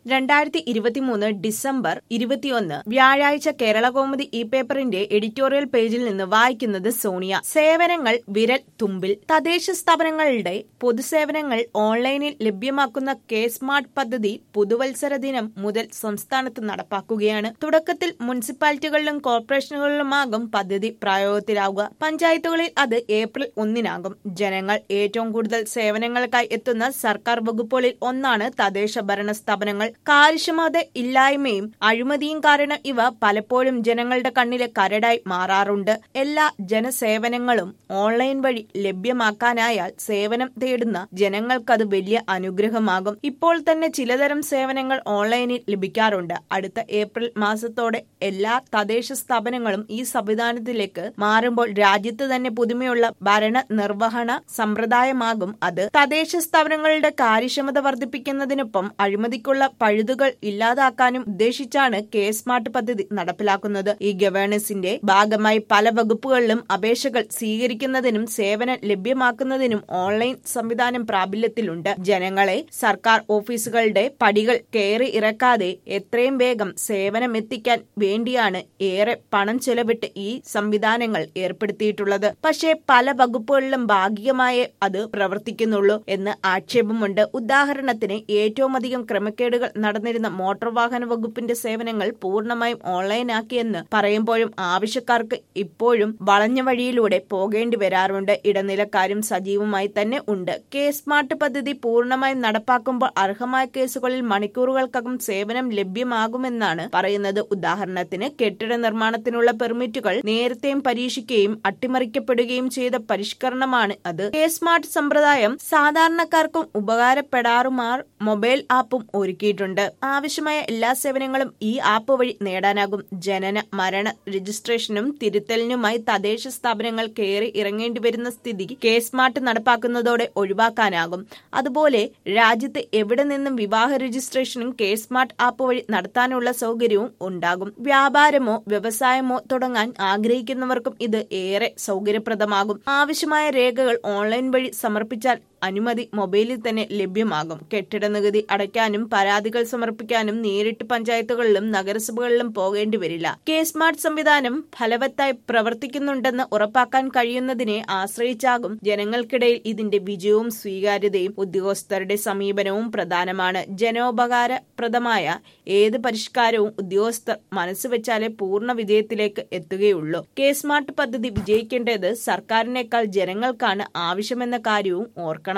രണ്ടായിരത്തി ഇരുപത്തിമൂന്ന് ഡിസംബർ ഇരുപത്തിയൊന്ന് വ്യാഴാഴ്ച കേരളകൗമുദി ഈ പേപ്പറിന്റെ എഡിറ്റോറിയൽ പേജിൽ നിന്ന് വായിക്കുന്നത് സോണിയ സേവനങ്ങൾ വിരൽ തുമ്പിൽ തദ്ദേശ സ്ഥാപനങ്ങളുടെ പൊതുസേവനങ്ങൾ ഓൺലൈനിൽ ലഭ്യമാക്കുന്ന കെ സ്മാർട്ട് പദ്ധതി പുതുവത്സര ദിനം മുതൽ സംസ്ഥാനത്ത് നടപ്പാക്കുകയാണ് തുടക്കത്തിൽ മുനിസിപ്പാലിറ്റികളിലും കോർപ്പറേഷനുകളിലുമാകും പദ്ധതി പ്രായോഗത്തിലാവുക പഞ്ചായത്തുകളിൽ അത് ഏപ്രിൽ ഒന്നിനാകും ജനങ്ങൾ ഏറ്റവും കൂടുതൽ സേവനങ്ങൾക്കായി എത്തുന്ന സർക്കാർ വകുപ്പുകളിൽ ഒന്നാണ് തദ്ദേശ ഭരണ സ്ഥാപനങ്ങൾ കാര്യക്ഷമത ഇല്ലായ്മയും അഴിമതിയും കാരണം ഇവ പലപ്പോഴും ജനങ്ങളുടെ കണ്ണിലെ കരടായി മാറാറുണ്ട് എല്ലാ ജനസേവനങ്ങളും ഓൺലൈൻ വഴി ലഭ്യമാക്കാനായാൽ സേവനം തേടുന്ന ജനങ്ങൾക്കത് വലിയ അനുഗ്രഹമാകും ഇപ്പോൾ തന്നെ ചിലതരം സേവനങ്ങൾ ഓൺലൈനിൽ ലഭിക്കാറുണ്ട് അടുത്ത ഏപ്രിൽ മാസത്തോടെ എല്ലാ തദ്ദേശ സ്ഥാപനങ്ങളും ഈ സംവിധാനത്തിലേക്ക് മാറുമ്പോൾ രാജ്യത്ത് തന്നെ പുതുമയുള്ള ഭരണ നിർവഹണ സമ്പ്രദായമാകും അത് തദ്ദേശ സ്ഥാപനങ്ങളുടെ കാര്യക്ഷമത വർദ്ധിപ്പിക്കുന്നതിനൊപ്പം അഴിമതിക്കുള്ള പഴുതുകൾ ഇല്ലാതാക്കാനും ഉദ്ദേശിച്ചാണ് കെ സ്മാർട്ട് പദ്ധതി നടപ്പിലാക്കുന്നത് ഈ ഗവേണൻസിന്റെ ഭാഗമായി പല വകുപ്പുകളിലും അപേക്ഷകൾ സ്വീകരിക്കുന്നതിനും സേവനം ലഭ്യമാക്കുന്നതിനും ഓൺലൈൻ സംവിധാനം പ്രാബല്യത്തിലുണ്ട് ജനങ്ങളെ സർക്കാർ ഓഫീസുകളുടെ പടികൾ കയറി ഇറക്കാതെ എത്രയും വേഗം സേവനം എത്തിക്കാൻ വേണ്ടിയാണ് ഏറെ പണം ചെലവിട്ട് ഈ സംവിധാനങ്ങൾ ഏർപ്പെടുത്തിയിട്ടുള്ളത് പക്ഷേ പല വകുപ്പുകളിലും ഭാഗികമായേ അത് പ്രവർത്തിക്കുന്നുള്ളൂ എന്ന് ആക്ഷേപമുണ്ട് ഉദാഹരണത്തിന് ഏറ്റവും അധികം ക്രമക്കേടുകൾ നടന്നിരുന്ന മോട്ടോർ വാഹന വകുപ്പിന്റെ സേവനങ്ങൾ പൂർണ്ണമായും ഓൺലൈനാക്കിയെന്ന് പറയുമ്പോഴും ആവശ്യക്കാർക്ക് ഇപ്പോഴും വളഞ്ഞ വഴിയിലൂടെ പോകേണ്ടി വരാറുണ്ട് ഇടനിലക്കാരും സജീവമായി തന്നെ ഉണ്ട് കെ സ്മാർട്ട് പദ്ധതി പൂർണ്ണമായും നടപ്പാക്കുമ്പോൾ അർഹമായ കേസുകളിൽ മണിക്കൂറുകൾക്കകം സേവനം ലഭ്യമാകുമെന്നാണ് പറയുന്നത് ഉദാഹരണത്തിന് കെട്ടിട നിർമ്മാണത്തിനുള്ള പെർമിറ്റുകൾ നേരത്തെയും പരീക്ഷിക്കുകയും അട്ടിമറിക്കപ്പെടുകയും ചെയ്ത പരിഷ്കരണമാണ് അത് കെ സ്മാർട്ട് സമ്പ്രദായം സാധാരണക്കാർക്കും ഉപകാരപ്പെടാറുമാർ മൊബൈൽ ആപ്പും ഒരുക്കിയിട്ടുണ്ട് ആവശ്യമായ എല്ലാ സേവനങ്ങളും ഈ ആപ്പ് വഴി നേടാനാകും ജനന മരണ രജിസ്ട്രേഷനും തിരുത്തലിനുമായി തദ്ദേശ സ്ഥാപനങ്ങൾ കയറി ഇറങ്ങേണ്ടി വരുന്ന സ്ഥിതി കെ സ്മാർട്ട് നടപ്പാക്കുന്നതോടെ ഒഴിവാക്കാനാകും അതുപോലെ രാജ്യത്ത് എവിടെ നിന്നും വിവാഹ രജിസ്ട്രേഷനും കെ സ്മാർട്ട് ആപ്പ് വഴി നടത്താനുള്ള സൗകര്യവും ഉണ്ടാകും വ്യാപാരമോ വ്യവസായമോ തുടങ്ങാൻ ആഗ്രഹിക്കുന്നവർക്കും ഇത് ഏറെ സൗകര്യപ്രദമാകും ആവശ്യമായ രേഖകൾ ഓൺലൈൻ വഴി സമർപ്പിച്ചാൽ അനുമതി മൊബൈലിൽ തന്നെ ലഭ്യമാകും കെട്ടിട നികുതി അടയ്ക്കാനും പരാതികൾ സമർപ്പിക്കാനും നേരിട്ട് പഞ്ചായത്തുകളിലും നഗരസഭകളിലും പോകേണ്ടി വരില്ല കെ സ്മാർട്ട് സംവിധാനം ഫലവത്തായി പ്രവർത്തിക്കുന്നുണ്ടെന്ന് ഉറപ്പാക്കാൻ കഴിയുന്നതിനെ ആശ്രയിച്ചാകും ജനങ്ങൾക്കിടയിൽ ഇതിന്റെ വിജയവും സ്വീകാര്യതയും ഉദ്യോഗസ്ഥരുടെ സമീപനവും പ്രധാനമാണ് ജനോപകാരപ്രദമായ ഏത് പരിഷ്കാരവും ഉദ്യോഗസ്ഥർ മനസ്സുവെച്ചാലേ പൂർണ്ണ വിജയത്തിലേക്ക് എത്തുകയുള്ളൂ കെ സ്മാർട്ട് പദ്ധതി വിജയിക്കേണ്ടത് സർക്കാരിനേക്കാൾ ജനങ്ങൾക്കാണ് ആവശ്യമെന്ന കാര്യവും ഓർക്കണം